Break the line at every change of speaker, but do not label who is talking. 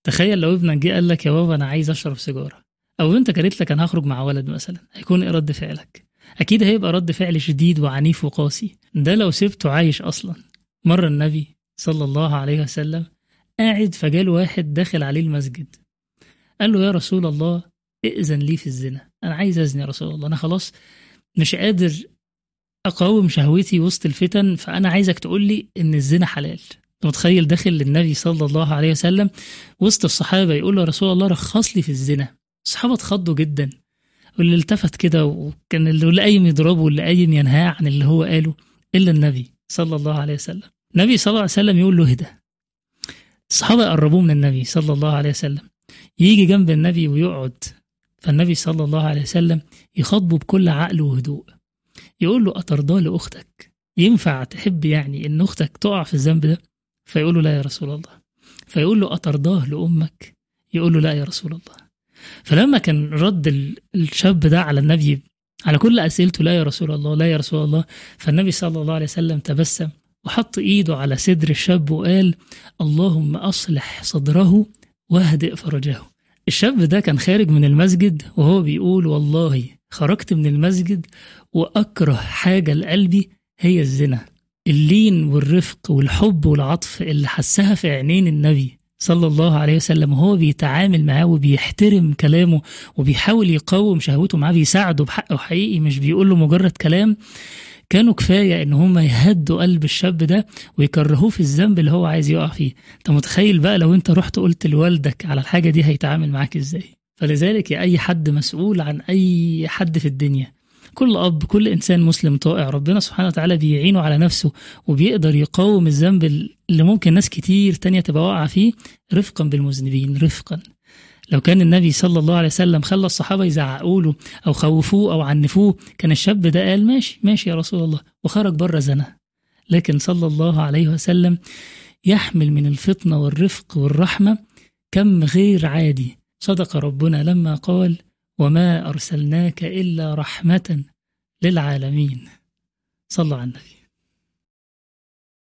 تخيل لو ابنك جه قال لك يا بابا انا عايز اشرب سيجاره او بنتك قالت لك انا هخرج مع ولد مثلا هيكون ايه رد فعلك اكيد هيبقى رد فعل شديد وعنيف وقاسي ده لو سبته عايش اصلا مره النبي صلى الله عليه وسلم قاعد فجاله واحد داخل عليه المسجد قال له يا رسول الله ائذن لي في الزنا انا عايز ازني يا رسول الله انا خلاص مش قادر اقاوم شهوتي وسط الفتن فانا عايزك تقول لي ان الزنا حلال أنت متخيل داخل للنبي صلى الله عليه وسلم وسط الصحابه يقول له يا رسول الله رخص لي في الزنا الصحابه اتخضوا جدا واللي التفت كده وكان اللي قايم يضربه واللي قايم ينهاه عن اللي هو قاله الا النبي صلى الله عليه وسلم النبي صلى الله عليه وسلم يقول له اهدى الصحابه يقربوه من النبي صلى الله عليه وسلم يجي جنب النبي ويقعد فالنبي صلى الله عليه وسلم يخاطبه بكل عقل وهدوء يقول له أترضى لأختك ينفع تحب يعني إن أختك تقع في الذنب ده فيقول له لا يا رسول الله فيقول له أترضاه لأمك يقول له لا يا رسول الله فلما كان رد ال- الشاب ده على النبي على كل أسئلته لا يا رسول الله لا يا رسول الله فالنبي صلى الله عليه وسلم تبسم وحط إيده على صدر الشاب وقال اللهم أصلح صدره واهدئ فرجه الشاب ده كان خارج من المسجد وهو بيقول والله خرجت من المسجد وأكره حاجة لقلبي هي الزنا اللين والرفق والحب والعطف اللي حسها في عينين النبي صلى الله عليه وسلم وهو بيتعامل معاه وبيحترم كلامه وبيحاول يقاوم شهوته معاه بيساعده بحقه حقيقي مش بيقول له مجرد كلام كانوا كفاية ان هم يهدوا قلب الشاب ده ويكرهوه في الذنب اللي هو عايز يقع فيه انت متخيل بقى لو انت رحت قلت لوالدك على الحاجة دي هيتعامل معاك ازاي فلذلك يا اي حد مسؤول عن اي حد في الدنيا كل اب كل انسان مسلم طائع ربنا سبحانه وتعالى بيعينه على نفسه وبيقدر يقاوم الذنب اللي ممكن ناس كتير تانية تبقى واقعة فيه رفقا بالمذنبين رفقا لو كان النبي صلى الله عليه وسلم خلى الصحابة يزعقوا له أو خوفوه أو عنفوه كان الشاب ده قال ماشي ماشي يا رسول الله وخرج بره زنا لكن صلى الله عليه وسلم يحمل من الفطنة والرفق والرحمة كم غير عادي صدق ربنا لما قال وما أرسلناك إلا رحمة للعالمين صلى على النبي